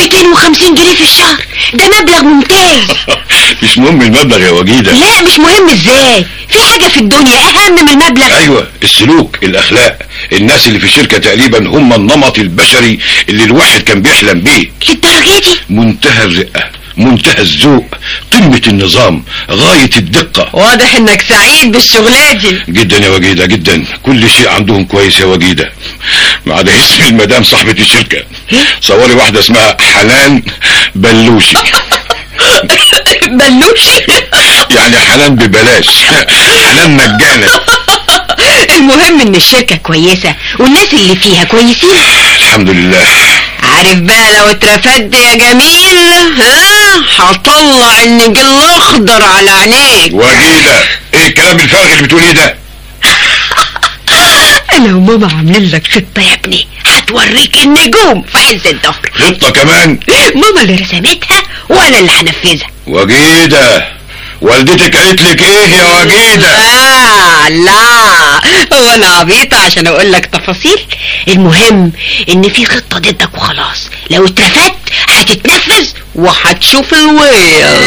250 جنيه في الشهر ده مبلغ ممتاز مش مهم المبلغ يا وجيدة لا مش مهم ازاي في حاجة في الدنيا اهم من المبلغ ايوه السلوك الاخلاق الناس اللي في الشركة تقريبا هم النمط البشري اللي الواحد كان بيحلم بيه للدرجة دي منتهى الرقة منتهى الذوق قمة النظام غاية الدقة واضح انك سعيد بالشغلة دي جدا يا وجيدة جدا كل شيء عندهم كويس يا وجيدة ما عدا اسم المدام صاحبة الشركة صوري واحدة اسمها حنان بلوشي بلوش يعني حنان ببلاش حنان مجانا المهم ان الشركة كويسة والناس اللي فيها كويسين الحمد لله عارف بقى لو اترفدت يا جميل ها هطلع النجيل الاخضر على عينيك وجيدة ايه الكلام الفارغ اللي بتقوليه ده انا وماما عاملين لك خطة يا ابني هتوريك النجوم في عز الظهر خطة كمان ماما اللي رسمتها وانا اللي هنفذها وجيدة والدتك قالت لك ايه يا وجيدة آه لا هو انا عبيطة عشان اقول لك تفاصيل المهم ان في خطة ضدك وخلاص لو اترفدت هتتنفذ وهتشوف الويل